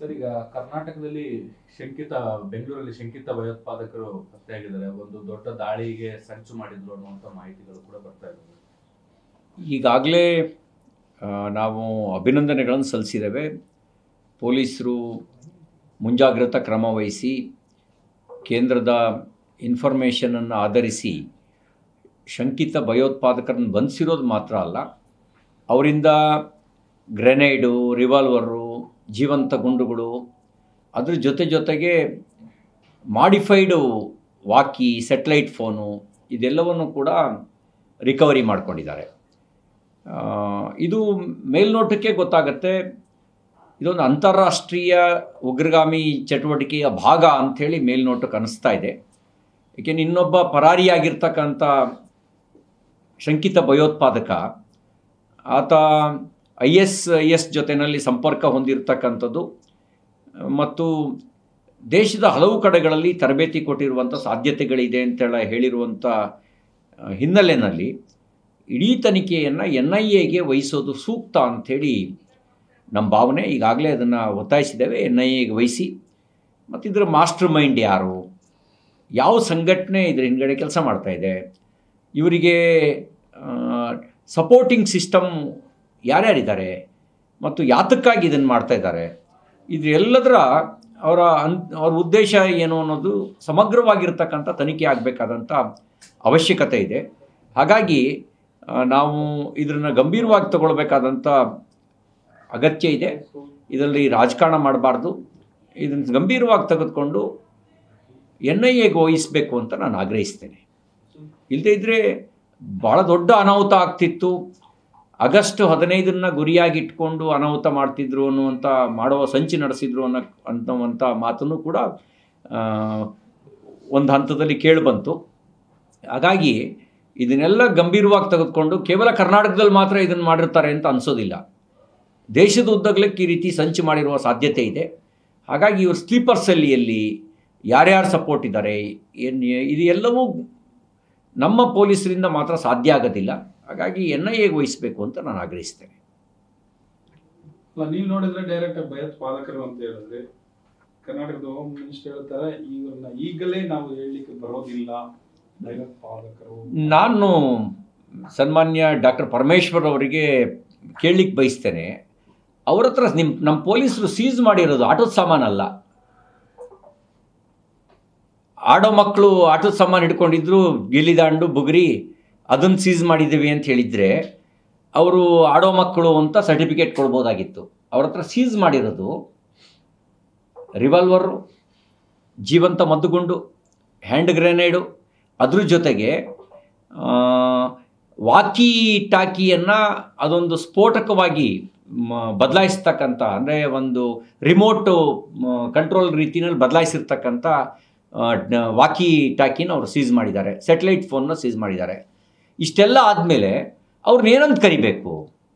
Sir ಈಗ ಕರ್ನಾಟಕದಲ್ಲಿ ಶಂಕಿತ ಬೆಂಗಳೂರಲ್ಲಿ ಶಂಕಿತ ಭಯೋತ್ಪಾದಕರು ಪತ್ತೆಯಾಗಿದ್ದಾರೆ ಒಂದು ದೊಡ್ಡ ದಾಳಿಗೆ ಸಂಚು ಮಾಡಿದ್ರು ಅನ್ನುವಂಥ ಮಾಹಿತಿಗಳು ಕೂಡ ಬರ್ತಾ ಇದ್ದಾವೆ ಈಗಾಗಲೇ ಆ, ನಾವು ಅಭಿನಂದನೆಗಳನ್ನು ಸಲ್ಲಿಸಿದ್ದೇವೆ ಪೊಲೀಸರು ಮುಂಜಾಗ್ರತಾ ಕ್ರಮ ವಹಿಸಿ ಕೇಂದ್ರದ ಇನ್ಫಾರ್ಮೇಷನನ್ನು ಆಧರಿಸಿ ಶಂಕಿತ ಭಯೋತ್ಪಾದಕರನ್ನು ಬಂಧಿಸಿರೋದು ಮಾತ್ರ ಅಲ್ಲ ಅವರಿಂದ ಗ್ರೆನೇಡು ರಿವಾಲ್ವರು ಜೀವಂತ ಗುಂಡುಗಳು ಅದ್ರ ಜೊತೆ ಜೊತೆಗೆ ಮಾಡಿಫೈಡು ವಾಕಿ ಸೆಟ್ಲೈಟ್ ಫೋನು ಇದೆಲ್ಲವನ್ನು ಕೂಡ ರಿಕವರಿ ಮಾಡ್ಕೊಂಡಿದ್ದಾರೆ ಆ, ಇದು ಮೇಲ್ನೋಟಕ್ಕೆ ಗೊತ್ತಾಗತ್ತೆ ಇದೊಂದು ಅಂತಾರಾಷ್ಟ್ರೀಯ ಉಗ್ರಗಾಮಿ ಚಟುವಟಿಕೆಯ ಭಾಗ ಅಂಥೇಳಿ ಮೇಲ್ನೋಟಕ್ಕೆ ಅನಿಸ್ತಾ ಇದೆ ಏಕೆಂದ್ರೆ ಇನ್ನೊಬ್ಬ ಪರಾರಿಯಾಗಿರ್ತಕ್ಕಂಥ ಶಂಕಿತ ಭಯೋತ್ಪಾದಕ ಆತ ಐ ಎಸ್ ಐ ಎಸ್ ಜೊತೆಯಲ್ಲಿ ಸಂಪರ್ಕ ಹೊಂದಿರತಕ್ಕಂಥದ್ದು ಮತ್ತು ದೇಶದ ಹಲವು ಕಡೆಗಳಲ್ಲಿ ತರಬೇತಿ ಕೊಟ್ಟಿರುವಂಥ ಸಾಧ್ಯತೆಗಳಿದೆ ಅಂತೇಳಿ ಹೇಳಿರುವಂಥ ಆ, ಹಿನ್ನೆಲೆಯಲ್ಲಿ ಇಡೀ ತನಿಖೆಯನ್ನು ಎನ್ ಐ ಎಗೆ ವಹಿಸೋದು ಸೂಕ್ತ ಅಂಥೇಳಿ ನಮ್ಮ ಭಾವನೆ ಈಗಾಗಲೇ ಅದನ್ನು ಒತ್ತಾಯಿಸಿದ್ದೇವೆ ಎನ್ ಐ ಎಗೆ ವಹಿಸಿ ಮತ್ತು ಇದರ ಮಾಸ್ಟರ್ ಮೈಂಡ್ ಯಾರು ಯಾವ ಸಂಘಟನೆ ಇದ್ರ ಹಿಂದ್ಗಡೆ ಕೆಲಸ ಮಾಡ್ತಾ ಇದೆ ಇವರಿಗೆ ಸಪೋರ್ಟಿಂಗ್ ಸಿಸ್ಟಮ್ ಯಾರ್ಯಾರಿದ್ದಾರೆ ಮತ್ತು ಯಾತಕ್ಕಾಗಿ ಇದನ್ನು ಮಾಡ್ತಾ ಇದ್ದಾರೆ ಇದು ಎಲ್ಲದರ ಅವರ ಅನ್ ಅವ್ರ ಉದ್ದೇಶ ಏನು ಅನ್ನೋದು ಸಮಗ್ರವಾಗಿರ್ತಕ್ಕಂಥ ತನಿಖೆ ಆಗಬೇಕಾದಂಥ ಅವಶ್ಯಕತೆ ಇದೆ ಹಾಗಾಗಿ ಆ, ನಾವು ಇದನ್ನು ಗಂಭೀರವಾಗಿ ತಗೊಳ್ಬೇಕಾದಂಥ ಅಗತ್ಯ ಇದೆ ಇದರಲ್ಲಿ ರಾಜಕಾರಣ ಮಾಡಬಾರ್ದು ಇದನ್ನು ಗಂಭೀರವಾಗಿ ತೆಗೆದುಕೊಂಡು ಎನ್ ಐ ಎಗೆ ವಹಿಸಬೇಕು ಅಂತ ನಾನು ಆಗ್ರಹಿಸ್ತೇನೆ ಇಲ್ಲದೇ ಇದ್ದರೆ ಭಾಳ ದೊಡ್ಡ ಅನಾಹುತ ಆಗ್ತಿತ್ತು ಆಗಸ್ಟ್ ಹದಿನೈದನ್ನ ಗುರಿಯಾಗಿ ಇಟ್ಕೊಂಡು ಅನಾಹುತ ಮಾಡ್ತಿದ್ರು ಅನ್ನುವಂಥ ಮಾಡುವ ಸಂಚು ನಡೆಸಿದ್ರು ಅನ್ನೋ ಅನ್ನುವಂಥ ಮಾತನ್ನು ಕೂಡ ಆ, ಒಂದು ಹಂತದಲ್ಲಿ ಕೇಳಿಬಂತು ಹಾಗಾಗಿ ಇದನ್ನೆಲ್ಲ ಗಂಭೀರವಾಗಿ ತೆಗೆದುಕೊಂಡು ಕೇವಲ ಕರ್ನಾಟಕದಲ್ಲಿ ಮಾತ್ರ ಇದನ್ನು ಮಾಡಿರ್ತಾರೆ ಅಂತ ಅನಿಸೋದಿಲ್ಲ ದೇಶದ ಉದ್ದಗಲಕ್ಕೆ ಈ ರೀತಿ ಸಂಚು ಮಾಡಿರುವ ಸಾಧ್ಯತೆ ಇದೆ ಹಾಗಾಗಿ ಇವರು ಸ್ಲೀಪರ್ ಸೆಲ್ಲಿಯಲ್ಲಿ ಯಾರ್ಯಾರು ಸಪೋರ್ಟ್ ಇದ್ದಾರೆ ಏನು ಇದು ಎಲ್ಲವೂ ನಮ್ಮ ಪೊಲೀಸರಿಂದ ಮಾತ್ರ ಸಾಧ್ಯ ಆಗೋದಿಲ್ಲ ಹಾಗಾಗಿ ಎನ್ ಐ ಎಗೆ ವಹಿಸಬೇಕು ಅಂತ ನಾನು ಆಗ್ರಹಿಸ್ತೇನೆ ಅಲ್ಲ ನೀವು ನೋಡಿದ್ರೆ ಡೈರೆಕ್ಟ್ ಭಯೋತ್ಪಾದಕರು ಅಂತ ಹೇಳಿದ್ರೆ ಕರ್ನಾಟಕದ ಹೋಮ್ ಮಿನಿಸ್ಟರ್ ಹೇಳ್ತಾರೆ ಇವ್ರನ್ನ ಈಗಲೇ ನಾವು ಹೇಳಲಿಕ್ಕೆ ಬರೋದಿಲ್ಲ ಭಯೋತ್ಪಾದಕರು ನಾನು ಸನ್ಮಾನ್ಯ ಡಾಕ್ಟರ್ ಪರಮೇಶ್ವರ್ ಅವರಿಗೆ ಕೇಳಲಿಕ್ಕೆ ಬಯಸ್ತೇನೆ ಅವ್ರ ಹತ್ರ ನಿಮ್ಮ ನಮ್ಮ ಪೊಲೀಸರು ಸೀಸ್ ಮಾಡಿರೋದು ಆಟೋದ ಸಾಮಾನಲ್ಲ ಆಡೋ ಮಕ್ಕಳು ಆಟೋದ ಸಾಮಾನು ಹಿಡ್ಕೊಂಡಿದ್ರು ಗಿಲ್ಲಿದಾಂಡು ಬುಗುರಿ ಅದನ್ನು ಸೀಸ್ ಮಾಡಿದ್ದೀವಿ ಅಂತ ಹೇಳಿದರೆ ಅವರು ಆಡೋ ಮಕ್ಕಳು ಅಂತ ಸರ್ಟಿಫಿಕೇಟ್ ಕೊಡ್ಬೋದಾಗಿತ್ತು ಅವ್ರ ಹತ್ರ ಸೀಸ್ ಮಾಡಿರೋದು ರಿವಾಲ್ವರು ಜೀವಂತ ಮದ್ದುಗುಂಡು ಹ್ಯಾಂಡ್ ಗ್ರೆನೇಡು ಅದ್ರ ಜೊತೆಗೆ ಆ, ವಾಕಿ ಟಾಕಿಯನ್ನು ಅದೊಂದು ಸ್ಫೋಟಕವಾಗಿ ಬದಲಾಯಿಸ್ತಕ್ಕಂಥ ಅಂದರೆ ಒಂದು ರಿಮೋಟ್ ಕಂಟ್ರೋಲ್ ರೀತಿಯಲ್ಲಿ ಬದಲಾಯಿಸಿರ್ತಕ್ಕಂಥ ಆ, ಡ- ವಾಕಿ ಟಾಕಿನ ಅವರು ಸೀಸ್ ಮಾಡಿದ್ದಾರೆ ಸ್ಯಾಟಲೈಟ್ ಫೋನ್ನ ಸೀಸ್ ಮಾಡಿದ್ದಾರೆ ಇಷ್ಟೆಲ್ಲ ಆದಮೇಲೆ ಅವ್ರನ್ನ ಏನಂತ ಕರಿಬೇಕು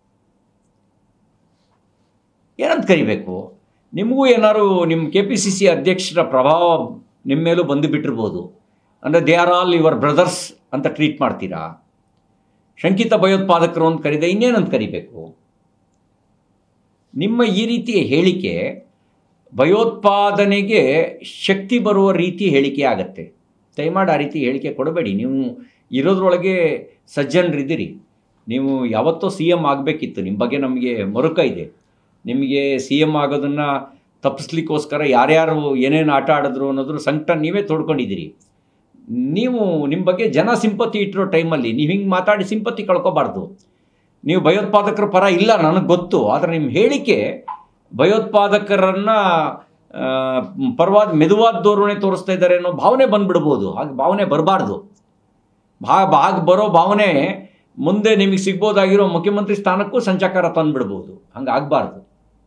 ಏನಂತ ಕರಿಬೇಕು ನಿಮಗೂ ಏನಾದ್ರು ನಿಮ್ಮ ಕೆ ಪಿ ಸಿ ಸಿ ಅಧ್ಯಕ್ಷರ ಪ್ರಭಾವ ನಿಮ್ಮ ಮೇಲೂ ಬಂದು ಬಿಟ್ಟಿರ್ಬೋದು ಅಂದರೆ they are all your brothers ಅಂತ ಟ್ರೀಟ್ ಮಾಡ್ತೀರಾ ಶಂಕಿತ ಭಯೋತ್ಪಾದಕರು ಅಂತ ಕರೀದೆ ಇನ್ನೇನಂತ ಕರಿಬೇಕು ನಿಮ್ಮ ಈ ರೀತಿಯ ಹೇಳಿಕೆ ಭಯೋತ್ಪಾದನೆಗೆ ಶಕ್ತಿ ಬರುವ ರೀತಿ ಹೇಳಿಕೆ ಆಗತ್ತೆ ದಯಮಾಡಿ ಆ ರೀತಿ ಹೇಳಿಕೆ ಕೊಡಬೇಡಿ ನೀವು ಇರೋದ್ರೊಳಗೆ ಸಜ್ಜನರಿದ್ದೀರಿ ನೀವು ಯಾವತ್ತೋ ಸಿ ಎಮ್ ಆಗಬೇಕಿತ್ತು ನಿಮ್ಮ ಬಗ್ಗೆ ನಮಗೆ ಮರುಕ ಇದೆ ನಿಮಗೆ ಸಿ ಎಮ್ ಆಗೋದನ್ನು ತಪ್ಪಿಸ್ಲಿಕ್ಕೋಸ್ಕರ ಯಾರ್ಯಾರು ಏನೇನು ಆಟ ಆಡಿದ್ರು ಅನ್ನೋದ್ರ ಸಂಕಟ ನೀವೇ ತೋಡ್ಕೊಂಡಿದ್ದೀರಿ ನೀವು ನಿಮ್ಮ ಬಗ್ಗೆ ಜನ ಸಿಂಪತಿ ಇಟ್ಟಿರೋ ಟೈಮಲ್ಲಿ ನೀವು ಹಿಂಗೆ ಮಾತಾಡಿ ಸಿಂಪತಿ ಕಳ್ಕೊಬಾರ್ದು ನೀವು ಭಯೋತ್ಪಾದಕರ ಪರ ಇಲ್ಲ ನನಗೆ ಗೊತ್ತು ಆದರೆ ನಿಮ್ಮ ಹೇಳಿಕೆ ಭಯೋತ್ಪಾದಕರನ್ನು ಪರವಾದ ಮೆದುವಾದ ಧೋರಣೆ ತೋರಿಸ್ತಾ ಇದ್ದಾರೆ ಅನ್ನೋ ಭಾವನೆ ಬಂದ್ಬಿಡ್ಬೋದು ಹಾಗೆ ಭಾವನೆ ಬರಬಾರ್ದು ಭಾ ಹಾಗೆ ಬರೋ ಭಾವನೆ ಮುಂದೆ ನಿಮಗೆ ಸಿಗ್ಬೋದಾಗಿರೋ ಮುಖ್ಯಮಂತ್ರಿ ಸ್ಥಾನಕ್ಕೂ ಸಂಚಕಾರ ತಂದುಬಿಡ್ಬೋದು ಹಂಗೆ ಆಗಬಾರ್ದು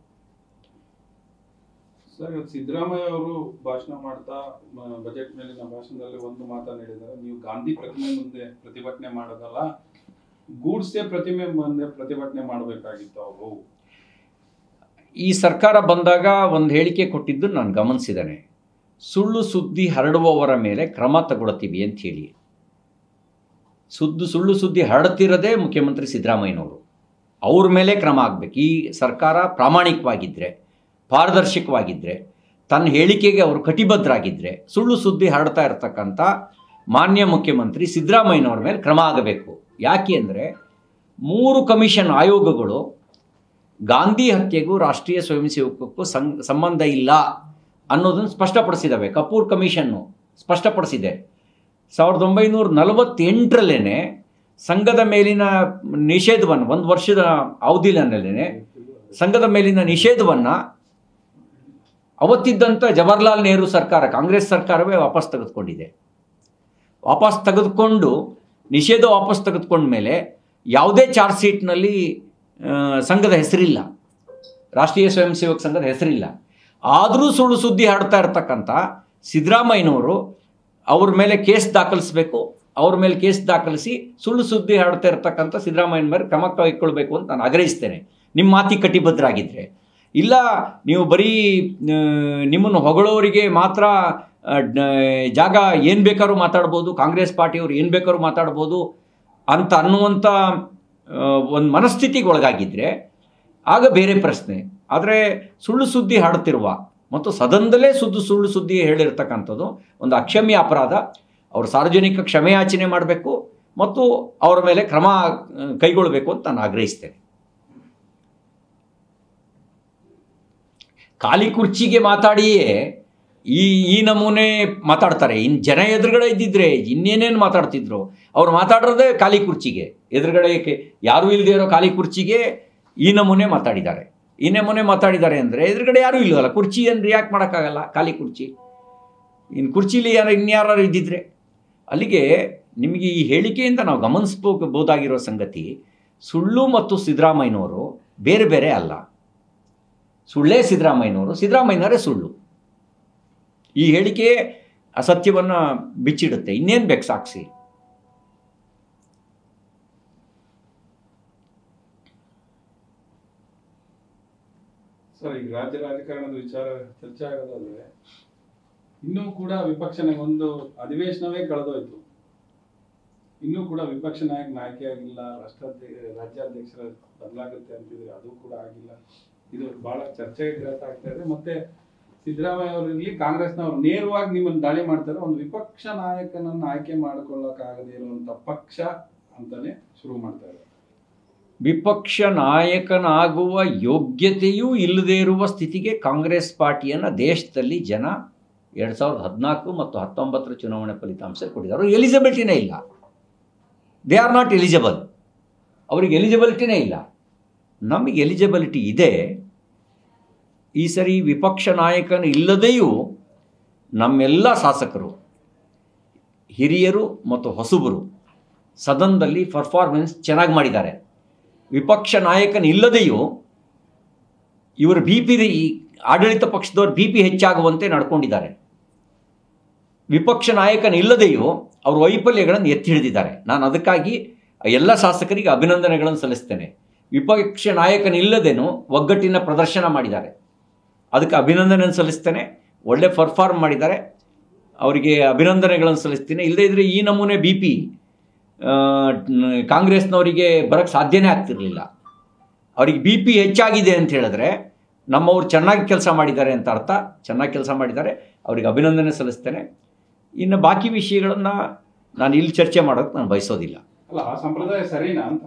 ಸರ್ ಇವತ್ತು ಸಿದ್ದರಾಮಯ್ಯ ಅವರು ಭಾಷಣ ಮಾಡ್ತಾ ಬಜೆಟ್ ಮೇಲಿನ ಭಾಷಣದಲ್ಲಿ ಒಂದು ಮಾತನ್ನ ಹೇಳಿದ್ದಾರೆ ನೀವು ಗಾಂಧಿ ಪ್ರತಿಮೆ ಮುಂದೆ ಪ್ರತಿಭಟನೆ ಮಾಡೋದಲ್ಲ ಗೂಡ್ಸೆ ಪ್ರತಿಮೆ ಮುಂದೆ ಪ್ರತಿಭಟನೆ ಮಾಡಬೇಕಾಗಿತ್ತು ಅವರು ಈ ಸರ್ಕಾರ ಬಂದಾಗ ಒಂದು ಹೇಳಿಕೆ ಕೊಟ್ಟಿದ್ದು ನಾನು ಗಮನಿಸಿದ್ದೇನೆ ಸುಳ್ಳು ಸುದ್ದಿ ಹರಡುವವರ ಮೇಲೆ ಕ್ರಮ ತಗೊಳ್ತೀವಿ ಅಂತ ಹೇಳಿ ಸುದ್ದು ಸುಳ್ಳು ಸುದ್ದಿ ಹರಡ್ತಿರೋದೇ ಮುಖ್ಯಮಂತ್ರಿ ಸಿದ್ದರಾಮಯ್ಯನವರು ಅವ್ರ ಮೇಲೆ ಕ್ರಮ ಆಗಬೇಕು ಈ ಸರ್ಕಾರ ಪ್ರಾಮಾಣಿಕವಾಗಿದ್ದರೆ ಪಾರದರ್ಶಕವಾಗಿದ್ದರೆ ತನ್ನ ಹೇಳಿಕೆಗೆ ಅವರು ಕಟಿಬದ್ಧರಾಗಿದ್ದರೆ ಸುಳ್ಳು ಸುದ್ದಿ ಹರಡ್ತಾ ಇರತಕ್ಕಂಥ ಮಾನ್ಯ ಮುಖ್ಯಮಂತ್ರಿ ಸಿದ್ದರಾಮಯ್ಯನವ್ರ ಮೇಲೆ ಕ್ರಮ ಆಗಬೇಕು ಯಾಕೆ ಅಂದರೆ ಮೂರು ಕಮಿಷನ್ ಆಯೋಗಗಳು ಗಾಂಧಿ ಹತ್ಯೆಗೂ ರಾಷ್ಟ್ರೀಯ ಸ್ವಯಂ ಸೇವಕಕ್ಕೂ ಸಂ ಸಂಬಂಧ ಇಲ್ಲ ಅನ್ನೋದನ್ನು ಸ್ಪಷ್ಟಪಡಿಸಿದ್ದಾವೆ ಕಪೂರ್ ಕಮಿಷನ್ನು ಸ್ಪಷ್ಟಪಡಿಸಿದೆ ಸಾವಿರದ ಒಂಬೈನೂರ ನಲವತ್ತೆಂಟರಲ್ಲೇ ಸಂಘದ ಮೇಲಿನ ನಿಷೇಧವನ್ನು ಒಂದು ವರ್ಷದ ಅವಧಿನಲ್ಲೇ ಸಂಘದ ಮೇಲಿನ ನಿಷೇಧವನ್ನು ಅವತ್ತಿದ್ದಂಥ ಜವಾಹರ್ಲಾಲ್ ನೆಹರು ಸರ್ಕಾರ ಕಾಂಗ್ರೆಸ್ ಸರ್ಕಾರವೇ ವಾಪಸ್ ತೆಗೆದುಕೊಂಡಿದೆ ವಾಪಸ್ ತೆಗೆದುಕೊಂಡು ನಿಷೇಧ ವಾಪಸ್ ತೆಗೆದುಕೊಂಡ ಮೇಲೆ ಯಾವುದೇ ಚಾರ್ಜ್ ಶೀಟ್ನಲ್ಲಿ ಆ, ಸಂಘದ ಹೆಸರಿಲ್ಲ ರಾಷ್ಟ್ರೀಯ ಸ್ವಯಂ ಸೇವಕ ಸಂಘದ ಹೆಸರಿಲ್ಲ ಆದರೂ ಸುಳ್ಳು ಸುದ್ದಿ ಹಾಡ್ತಾ ಇರ್ತಕ್ಕಂಥ ಸಿದ್ದರಾಮಯ್ಯನವರು ಅವ್ರ ಮೇಲೆ ಕೇಸ್ ದಾಖಲಿಸಬೇಕು ಅವ್ರ ಮೇಲೆ ಕೇಸ್ ದಾಖಲಿಸಿ ಸುಳ್ಳು ಸುದ್ದಿ ಹಾಡ್ತಾ ಇರ್ತಕ್ಕಂಥ ಸಿದ್ದರಾಮಯ್ಯನ ಮೇಲೆ ಕ್ರಮ ಕೈಗೊಳ್ಬೇಕು ಅಂತ ನಾನು ಆಗ್ರಹಿಸ್ತೇನೆ ನಿಮ್ಮ ಮಾತಿ ಕಟಿಬದ್ಧರಾಗಿದ್ದರೆ ಇಲ್ಲ ನೀವು ಬರೀ ಆ, ನಿಮ್ಮನ್ನು ಹೊಗಳೋರಿಗೆ ಮಾತ್ರ ಆ, ಡ- ಜಾಗ ಏನು ಬೇಕಾದ್ರೂ ಮಾತಾಡ್ಬೋದು ಕಾಂಗ್ರೆಸ್ ಪಾರ್ಟಿಯವರು ಏನು ಬೇಕಾದ್ರೂ ಮಾತಾಡ್ಬೋದು ಅಂತ ಅನ್ನುವಂಥ ಒಂದು ಮನಸ್ಥಿತಿಗೆ ಒಳಗಾಗಿದ್ದರೆ ಆಗ ಬೇರೆ ಪ್ರಶ್ನೆ ಆದರೆ ಸುಳ್ಳು ಸುದ್ದಿ ಹಾಡುತ್ತಿರುವ ಮತ್ತು ಸದನದಲ್ಲೇ ಸುದ್ದು ಸುಳ್ಳು ಸುದ್ದಿ ಹೇಳಿರ್ತಕ್ಕಂಥದ್ದು ಒಂದು ಅಕ್ಷಮ್ಯ ಅಪರಾಧ ಅವರು ಸಾರ್ವಜನಿಕ ಕ್ಷಮೆಯಾಚನೆ ಮಾಡಬೇಕು ಮತ್ತು ಅವರ ಮೇಲೆ ಕ್ರಮ ಆ, ಕೈಗೊಳ್ಳಬೇಕು ಅಂತ ನಾನು ಆಗ್ರಹಿಸ್ತೇನೆ ಖಾಲಿ ಕುರ್ಚಿಗೆ ಮಾತಾಡಿಯೇ ಈ ಈ ನಮೂನೆ ಮಾತಾಡ್ತಾರೆ ಇನ್ನು ಜನ ಎದುರುಗಡೆ ಇದ್ದಿದ್ರೆ ಇನ್ನೇನೇನು ಮಾತಾಡ್ತಿದ್ರು ಅವ್ರು ಮಾತಾಡೋದೇ ಖಾಲಿ ಕುರ್ಚಿಗೆ ಎದುರುಗಡೆ ಕೆ- ಯಾರೂ ಇಲ್ಲದೆ ಇರೋ ಖಾಲಿ ಕುರ್ಚಿಗೆ ಈ ನಮೂನೆ ಮಾತಾಡಿದ್ದಾರೆ ಈ ನಮೂನೆ ಮಾತಾಡಿದ್ದಾರೆ ಅಂದರೆ ಎದುರುಗಡೆ ಯಾರೂ ಇಲ್ವಲ್ಲ ಕುರ್ಚಿಯನ್ನು ರಿಯಾಕ್ಟ್ ಮಾಡೋಕ್ಕಾಗಲ್ಲ ಖಾಲಿ ಕುರ್ಚಿ ಇನ್ನು ಕುರ್ಚಿಲಿ ಯಾರು ಇನ್ಯಾರು ಇದ್ದಿದ್ರೆ ಅಲ್ಲಿಗೆ ನಿಮಗೆ ಈ ಹೇಳಿಕೆಯಿಂದ ನಾವು ಗಮನಿಸ್ಬೋದಾಗಿರೋ ಸಂಗತಿ ಸುಳ್ಳು ಮತ್ತು ಸಿದ್ದರಾಮಯ್ಯನವರು ಬೇರೆ ಬೇರೆ ಅಲ್ಲ ಸುಳ್ಳೇ ಸಿದ್ದರಾಮಯ್ಯನವರು ಸಿದ್ದರಾಮಯ್ಯನವರೇ ಸುಳ್ಳು ಈ ಹೇಳಿಕೆ ಅಸತ್ಯವನ್ನು ಬಿಚ್ಚಿಡುತ್ತೆ ಇನ್ನೇನು ಬೇಕು ಸಾಕ್ಷಿ ಸರ್ ಈಗ ರಾಜ್ಯ ರಾಜಕಾರಣದ ವಿಚಾರ ಚರ್ಚೆ ಆಗೋದಾದ್ರೆ ಇನ್ನೂ ಕೂಡ ವಿಪಕ್ಷ ನಾಯಕ ಒಂದು ಅಧಿವೇಶನವೇ ಕಳೆದೋಯ್ತು ಇನ್ನೂ ಕೂಡ ವಿಪಕ್ಷ ನಾಯಕ ನಾಯಕಿ ಆಗಿಲ್ಲ ರಾಷ್ಟ್ರಾಧ್ಯ ರಾಜ್ಯಾಧ್ಯಕ್ಷರ ಬದಲಾಗುತ್ತೆ ಅಂತಿದ್ರೆ ಅದು ಕೂಡ ಆಗಿಲ್ಲ ಇದು ಬಹಳ ಚರ್ಚೆಗೆ ಗ್ರಹ ಆಗ್ತಾ ಇದೆ ಮತ್ತೆ ಸಿದ್ದರಾಮಯ್ಯ ಅವರಿರ್ಲಿ ಕಾಂಗ್ರೆಸ್ನವರು ನೇರವಾಗಿ ನಿಮ್ಮನ್ನು ದಾಳಿ ಮಾಡ್ತಾರೆ ಒಂದು ವಿಪಕ್ಷ ನಾಯಕನನ್ನು ಆಯ್ಕೆ ಮಾಡಿಕೊಳ್ಳಕ್ಕಾಗದೇ ಇರುವಂತ ಪಕ್ಷ ಅಂತಾನೆ ಶುರು ಮಾಡ್ತಾ ಇದ್ದಾರೆ ವಿಪಕ್ಷ ನಾಯಕನಾಗುವ ಯೋಗ್ಯತೆಯೂ ಇಲ್ಲದೇ ಇರುವ ಸ್ಥಿತಿಗೆ ಕಾಂಗ್ರೆಸ್ ಪಾರ್ಟಿಯನ್ನು ದೇಶದಲ್ಲಿ ಜನ ಎರಡು ಸಾವಿರದ ಹದಿನಾಲ್ಕು ಮತ್ತು ಹತ್ತೊಂಬತ್ತರ ಚುನಾವಣೆ ಫಲಿತಾಂಶ ಕೊಟ್ಟಿದ್ದಾರೆ ಅವರು ಎಲಿಜಿಬಿಲಿಟಿನೇ ಇಲ್ಲ ದೇ ಆರ್ ನಾಟ್ ಎಲಿಜಿಬಲ್ ಅವರಿಗೆ ಎಲಿಜಿಬಿಲಿಟಿನೇ ಇಲ್ಲ ನಮಗೆ ಎಲಿಜಿಬಿಲಿಟಿ ಇದೆ ಈ ಸರಿ ವಿಪಕ್ಷ ನಾಯಕನ ಇಲ್ಲದೆಯೂ ನಮ್ಮೆಲ್ಲ ಶಾಸಕರು ಹಿರಿಯರು ಮತ್ತು ಹೊಸಬರು ಸದನದಲ್ಲಿ ಪರ್ಫಾರ್ಮೆನ್ಸ್ ಚೆನ್ನಾಗಿ ಮಾಡಿದ್ದಾರೆ ವಿಪಕ್ಷ ನಾಯಕನ ಇಲ್ಲದೆಯೂ ಇವರ ಬಿ ಪಿ ಆಡಳಿತ ಪಕ್ಷದವ್ರ ಬಿ ಪಿ ಹೆಚ್ಚಾಗುವಂತೆ ನಡ್ಕೊಂಡಿದ್ದಾರೆ ವಿಪಕ್ಷ ನಾಯಕನ ಇಲ್ಲದೆಯೂ ಅವ್ರ ವೈಫಲ್ಯಗಳನ್ನು ಎತ್ತಿ ಹಿಡಿದಿದ್ದಾರೆ ನಾನು ಅದಕ್ಕಾಗಿ ಎಲ್ಲ ಶಾಸಕರಿಗೆ ಅಭಿನಂದನೆಗಳನ್ನು ಸಲ್ಲಿಸ್ತೇನೆ ವಿಪಕ್ಷ ನಾಯಕನಿಲ್ಲದೇನೂ ಒಗ್ಗಟ್ಟಿನ ಪ್ರದರ್ಶನ ಮಾಡಿದ್ದಾರೆ ಅದಕ್ಕೆ ಅಭಿನಂದನೆ ಸಲ್ಲಿಸ್ತೇನೆ ಒಳ್ಳೆ ಪರ್ಫಾರ್ಮ್ ಮಾಡಿದ್ದಾರೆ ಅವರಿಗೆ ಅಭಿನಂದನೆಗಳನ್ನು ಸಲ್ಲಿಸ್ತೀನಿ ಇಲ್ಲದೇ ಇದ್ದರೆ ಈ ನಮೂನೆ ಬಿ ಪಿ ಕಾಂಗ್ರೆಸ್ನವರಿಗೆ ಬರೋಕ್ಕೆ ಸಾಧ್ಯನೇ ಆಗ್ತಿರಲಿಲ್ಲ ಅವ್ರಿಗೆ ಬಿ ಪಿ ಹೆಚ್ಚಾಗಿದೆ ಅಂತ ಹೇಳಿದ್ರೆ ನಮ್ಮವ್ರು ಚೆನ್ನಾಗಿ ಕೆಲಸ ಮಾಡಿದ್ದಾರೆ ಅಂತ ಅರ್ಥ ಚೆನ್ನಾಗಿ ಕೆಲಸ ಮಾಡಿದ್ದಾರೆ ಅವ್ರಿಗೆ ಅಭಿನಂದನೆ ಸಲ್ಲಿಸ್ತೇನೆ ಇನ್ನು ಬಾಕಿ ವಿಷಯಗಳನ್ನು ನಾನು ಇಲ್ಲಿ ಚರ್ಚೆ ಮಾಡೋಕ್ಕೆ ನಾನು ಬಯಸೋದಿಲ್ಲ ಅಲ್ಲ ಆ ಸಂಪ್ರದಾಯ ಸರಿನಾ ಅಂತ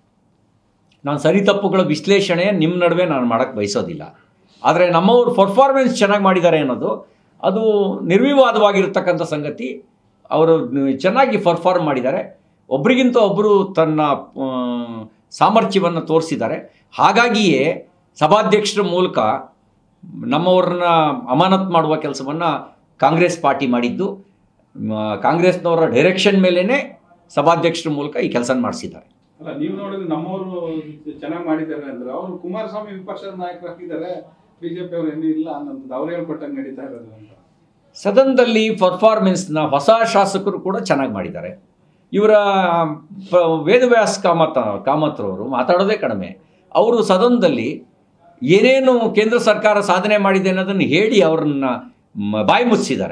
ನಾನು ಸರಿ ತಪ್ಪುಗಳ ವಿಶ್ಲೇಷಣೆ ನಿಮ್ಮ ನಡುವೆ ನಾನು ಮಾಡೋಕ್ಕೆ ಬಯಸೋದಿಲ್ಲ ಆದರೆ ನಮ್ಮವರು ಪರ್ಫಾರ್ಮೆನ್ಸ್ ಚೆನ್ನಾಗಿ ಮಾಡಿದ್ದಾರೆ ಅನ್ನೋದು ಅದು ನಿರ್ವಿವಾದವಾಗಿರ್ತಕ್ಕಂಥ ಸಂಗತಿ ಅವರು ಚೆನ್ನಾಗಿ ಪರ್ಫಾರ್ಮ್ ಮಾಡಿದ್ದಾರೆ ಒಬ್ರಿಗಿಂತ ಒಬ್ಬರು ತನ್ನ ಆ, ಸಾಮರ್ಥ್ಯವನ್ನು ತೋರಿಸಿದ್ದಾರೆ ಹಾಗಾಗಿಯೇ ಸಭಾಧ್ಯಕ್ಷರ ಮೂಲಕ ನಮ್ಮವ್ರನ್ನ ಅಮಾನತ್ ಮಾಡುವ ಕೆಲಸವನ್ನು ಕಾಂಗ್ರೆಸ್ ಪಾರ್ಟಿ ಮಾಡಿದ್ದು ಮ, ಕಾಂಗ್ರೆಸ್ನವರ ಡೈರೆಕ್ಷನ್ ಮೇಲೇ ಸಭಾಧ್ಯಕ್ಷರ ಮೂಲಕ ಈ ಕೆಲಸ ಮಾಡಿಸಿದ್ದಾರೆ ಅಲ್ಲ ನೀವು ನೋಡಿದ್ರೆ ನಮ್ಮವರು ಚೆನ್ನಾಗಿ ಮಾಡಿದ್ದಾರೆ ಅಂದ್ರೆ ಅವರು ಕುಮಾರಸ್ವಾಮಿ ವಿಪಕ್ಷದ ನಾಯಕರಾಗಿದ್ದಾರೆ ಬಿಜೆಪಿ ಅವ್ರು ಏನೂ ಇಲ್ಲ ಅನ್ನೋದು ಅವ್ರು ಹೇಳ್ಕೊಟ್ಟಂಗೆ ನಡೀತಾ ಇರೋದು ಅಂತ ಸದನದಲ್ಲಿ ಪರ್ಫಾರ್ಮೆನ್ಸ್ನ ಹೊಸ ಶಾಸಕರು ಕೂಡ ಚೆನ್ನಾಗಿ ಮಾಡಿದ್ದಾರೆ ಇವರ ಪ- ವೇದವ್ಯಾಸ್ ಕಾಮತ್ ಕಾಮತ್ರವರು ಮಾತಾಡೋದೇ ಕಡಿಮೆ ಅವರು ಸದನದಲ್ಲಿ ಏನೇನು ಕೇಂದ್ರ ಸರ್ಕಾರ ಸಾಧನೆ ಮಾಡಿದೆ ಅನ್ನೋದನ್ನು ಹೇಳಿ ಅವ್ರನ್ನ ಮ- ಬಾಯಿ ಮುಚ್ಚಿದ್ದಾರೆ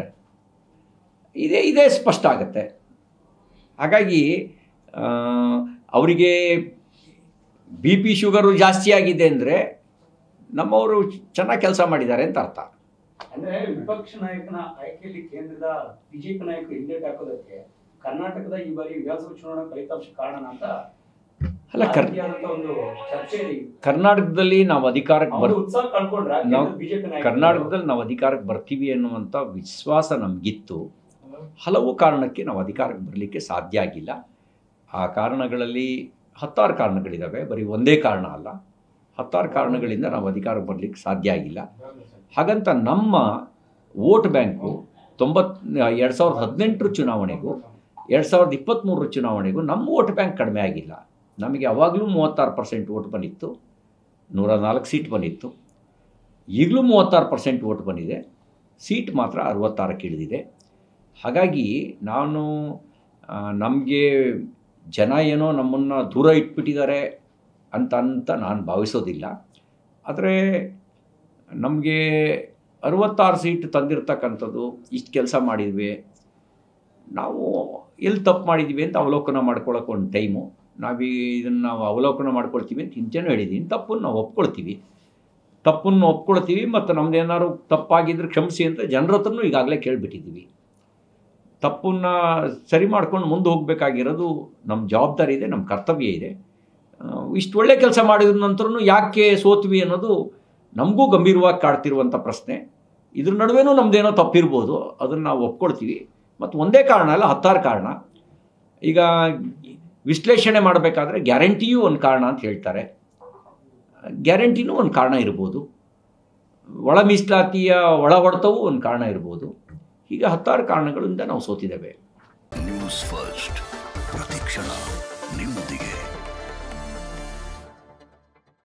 ಇದೇ ಇದೇ ಸ್ಪಷ್ಟ ಆಗುತ್ತೆ ಹಾಗಾಗಿ ಆ, ಅವರಿಗೆ ಬಿ ಪಿ ಶುಗರು ಜಾಸ್ತಿ ಆಗಿದೆ ಅಂದರೆ ನಮ್ಮವರು ಚೆನ್ನಾಗಿ ಕೆಲಸ ಮಾಡಿದ್ದಾರೆ ಅಂತ ಅರ್ಥ ಅಂದ್ರೆ ವಿಪಕ್ಷ ನಾಯಕನ ಆಯ್ಕೆಯಲ್ಲಿ ಕೇಂದ್ರದ ಬಿಜೆಪಿ ನಾಯಕರು ಹಿಂದೇಟ್ ಹಾಕೋದಕ್ಕೆ ಕರ್ನಾಟಕದ ಈ ಬಾರಿ ವಿಧಾನಸಭಾ ಚುನಾವಣಾ ಫಲಿತಾಂಶ ಕಾರಣ ಅಂತ ಅಲ್ಲ ಆ ಕರ್ ರೀತಿಯಾದಂತ ಒಂದು ಚರ್ಚೆ ಇದೆ. ಕರ್ನಾಟಕದಲ್ಲಿ ನಾವು ಅಧಿಕಾರಕ್ಕೆ ಅವ್ರು ಬರ್ ಉತ್ಸಾಹ ಕಳ್ಕೊಂಡ್ರ ನಾವು ಬಿಜೆಪಿ ನಾಯಕರು ಕರ್ನಾಟಕದಲ್ಲಿ ನಾವು ಅಧಿಕಾರಕ್ಕೆ ಬರ್ತೀವಿ ಅನ್ನುವಂಥ ವಿಶ್ವಾಸ ನಮಗಿತ್ತು ಹಲವು ಕಾರಣಕ್ಕೆ ನಾವು ಅಧಿಕಾರಕ್ಕೆ ಬರಲಿಕ್ಕೆ ಸಾಧ್ಯ ಆಗಿಲ್ಲ ಆ ಕಾರಣಗಳಲ್ಲಿ ಹತ್ತಾರು ಕಾರಣಗಳಿದ್ದಾವೆ ಬರೀ ಒಂದೇ ಕಾರಣ ಅಲ್ಲ ಹತ್ತಾರು ಕಾರಣಗಳಿಂದ ನಾವು ಅಧಿಕಾರಕ್ಕೆ ಬರಲಿಕ್ಕೆ ಸಾಧ್ಯ ಆಗಿಲ್ಲ ಹಾಗಂತ ನಮ್ಮ ವೋಟ್ ಬ್ಯಾಂಕು ತೊಂಬತ್ ಎರಡು ಸಾವಿರದ ಹದಿನೆಂಟರ ಚುನಾವಣೆಗೂ ಎರಡು ಸಾವಿರದ ಇಪ್ಪತ್ತ್ಮೂರರ ಚುನಾವಣೆಗೂ ನಮ್ಮ ವೋಟ್ ಬ್ಯಾಂಕ್ ಕಡಿಮೆ ಆಗಿಲ್ಲ ನಮಗೆ ಅವಾಗಲೂ ಮೂವತ್ತಾರು ಪರ್ಸೆಂಟ್ ವೋಟ್ ಬಂದಿತ್ತು ನೂರ ನಾಲ್ಕು ಸೀಟ್ ಬಂದಿತ್ತು ಈಗಲೂ ಮೂವತ್ತಾರು ಪರ್ಸೆಂಟ್ ವೋಟ್ ಬಂದಿದೆ ಸೀಟ್ ಮಾತ್ರ ಅರವತ್ತಾರಕ್ಕೆ ಇಳಿದಿದೆ ಹಾಗಾಗಿ ನಾನು ನಮಗೆ ಜನ ಏನೋ ನಮ್ಮನ್ನು ದೂರ ಇಟ್ಬಿಟ್ಟಿದ್ದಾರೆ ಅಂತ ಅಂತ ನಾನು ಭಾವಿಸೋದಿಲ್ಲ ಆದರೆ ನಮಗೆ ಅರವತ್ತಾರು ಸೀಟ್ ತಂದಿರ್ತಕ್ಕಂಥದ್ದು ಇಷ್ಟು ಕೆಲಸ ಮಾಡಿದ್ವಿ ನಾವು ಎಲ್ಲಿ ತಪ್ಪು ಮಾಡಿದ್ವಿ ಅಂತ ಅವಲೋಕನ ಮಾಡ್ಕೊಳ್ಳೋಕೆ ಒಂದು ಟೈಮು ನಾವು ಇದನ್ನು ನಾವು ಅವಲೋಕನ ಮಾಡ್ಕೊಳ್ತೀವಿ ಅಂತ ಹಿಂಚೆನೂ ಹೇಳಿದ್ದೀನಿ ತಪ್ಪನ್ನು ನಾವು ಒಪ್ಕೊಳ್ತೀವಿ ತಪ್ಪನ್ನು ಒಪ್ಕೊಳ್ತೀವಿ ಮತ್ತು ನಮ್ದು ಏನಾದ್ರು ತಪ್ಪಾಗಿದ್ರೆ ಕ್ಷಮಿಸಿ ಅಂತ ಜನರ ಹತ್ರನೂ ಈಗಾಗಲೇ ಕೇಳಿಬಿಟ್ಟಿದ್ದೀವಿ ತಪ್ಪನ್ನು ಸರಿ ಮಾಡ್ಕೊಂಡು ಮುಂದೆ ಹೋಗಬೇಕಾಗಿರೋದು ನಮ್ಮ ಜವಾಬ್ದಾರಿ ಇದೆ ನಮ್ಮ ಕರ್ತವ್ಯ ಇದೆ ಇಷ್ಟು ಒಳ್ಳೆ ಕೆಲಸ ಮಾಡಿದ ನಂತರನೂ ಯಾಕೆ ಸೋತ್ವಿ ಅನ್ನೋದು ನಮಗೂ ಗಂಭೀರವಾಗಿ ಕಾಡ್ತಿರುವಂಥ ಪ್ರಶ್ನೆ ಇದ್ರ ನಡುವೆನೂ ನಮ್ಮದೇನೋ ತಪ್ಪಿರ್ಬೋದು ಅದನ್ನು ನಾವು ಒಪ್ಕೊಳ್ತೀವಿ ಮತ್ತು ಒಂದೇ ಕಾರಣ ಅಲ್ಲ ಹತ್ತಾರು ಕಾರಣ ಈಗ ವಿಶ್ಲೇಷಣೆ ಮಾಡಬೇಕಾದ್ರೆ ಗ್ಯಾರಂಟಿಯೂ ಒಂದು ಕಾರಣ ಅಂತ ಹೇಳ್ತಾರೆ ಗ್ಯಾರಂಟಿನೂ ಒಂದು ಕಾರಣ ಇರ್ಬೋದು ಒಳ ಮೀಸಲಾತಿಯ ಒಳ ಹೊಡೆತವೂ ಒಂದು ಕಾರಣ ಇರ್ಬೋದು ಹೀಗೆ ಹತ್ತಾರು ಕಾರಣಗಳಿಂದ ನಾವು ಸೋತಿದ್ದೇವೆ ನ್ಯೂಸ್ ಫಸ್ಟ್ ಪ್ರತಿಕ್ಷಣ ನಿಮ್ಮೊಂದಿಗೆ